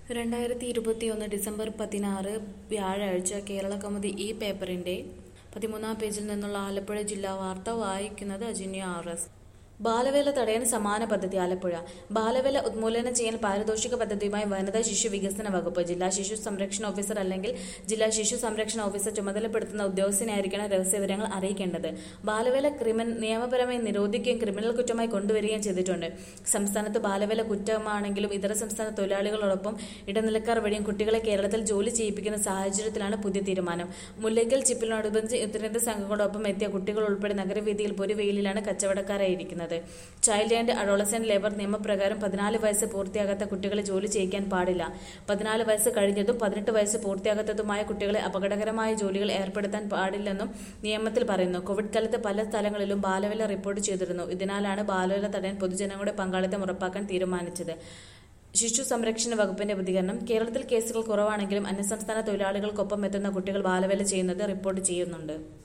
രണ്ടായിരത്തി ഇരുപത്തിയൊന്ന് ഡിസംബർ പതിനാറ് വ്യാഴാഴ്ച കേരള കൗമുദി ഈ പേപ്പറിന്റെ പതിമൂന്നാം പേജിൽ നിന്നുള്ള ആലപ്പുഴ ജില്ലാ വാർത്ത വായിക്കുന്നത് അജിന്യ ആർ എസ് ബാലവേല തടയാൻ സമാന പദ്ധതി ആലപ്പുഴ ബാലവേല ഉന്മൂലനം ചെയ്യാൻ പാരിതോഷിക പദ്ധതിയുമായി വനിതാ ശിശു വികസന വകുപ്പ് ജില്ലാ ശിശു സംരക്ഷണ ഓഫീസർ അല്ലെങ്കിൽ ജില്ലാ ശിശു സംരക്ഷണ ഓഫീസർ ചുമതലപ്പെടുത്തുന്ന ഉദ്യോഗസ്ഥനായിരിക്കണം രഹസ്യവിവരങ്ങൾ അറിയിക്കേണ്ടത് ബാലവേല ക്രിമിനൽ നിയമപരമായി നിരോധിക്കുകയും ക്രിമിനൽ കുറ്റമായി കൊണ്ടുവരികയും ചെയ്തിട്ടുണ്ട് സംസ്ഥാനത്ത് ബാലവേല കുറ്റമാണെങ്കിലും ഇതര സംസ്ഥാന തൊഴിലാളികളോടൊപ്പം ഇടനിലക്കാർ വഴിയും കുട്ടികളെ കേരളത്തിൽ ജോലി ചെയ്യിപ്പിക്കുന്ന സാഹചര്യത്തിലാണ് പുതിയ തീരുമാനം മുല്ലയ്ക്കൽ ചിപ്പിനോടനുബന്ധിച്ച് ഉത്തരേന്ത്യ സംഘങ്ങളോടൊപ്പം എത്തിയ കുട്ടികൾ ഉൾപ്പെടെ നഗരവീതിയിൽ പൊരുവെയിലാണ് കച്ചവടക്കാരായിരിക്കുന്നത് ചൈൽഡ് ആൻഡ് അഡോളസെന്റ് ലേബർ നിയമപ്രകാരം പതിനാല് വയസ്സ് പൂർത്തിയാകാത്ത കുട്ടികളെ ജോലി ചെയ്യിക്കാൻ പാടില്ല പതിനാല് വയസ്സ് കഴിഞ്ഞതും പതിനെട്ട് വയസ്സ് പൂർത്തിയാകാത്തതുമായ കുട്ടികളെ അപകടകരമായ ജോലികൾ ഏർപ്പെടുത്താൻ പാടില്ലെന്നും നിയമത്തിൽ പറയുന്നു കോവിഡ് കാലത്ത് പല സ്ഥലങ്ങളിലും ബാലവേല റിപ്പോർട്ട് ചെയ്തിരുന്നു ഇതിനാലാണ് ബാലവേല തടയാൻ പൊതുജനങ്ങളുടെ പങ്കാളിത്തം ഉറപ്പാക്കാൻ തീരുമാനിച്ചത് ശിശു സംരക്ഷണ വകുപ്പിന്റെ പ്രതികരണം കേരളത്തിൽ കേസുകൾ കുറവാണെങ്കിലും അന്യസംസ്ഥാന തൊഴിലാളികൾക്കൊപ്പം എത്തുന്ന കുട്ടികൾ ബാലവേല ചെയ്യുന്നത് റിപ്പോർട്ട് ചെയ്യുന്നുണ്ട്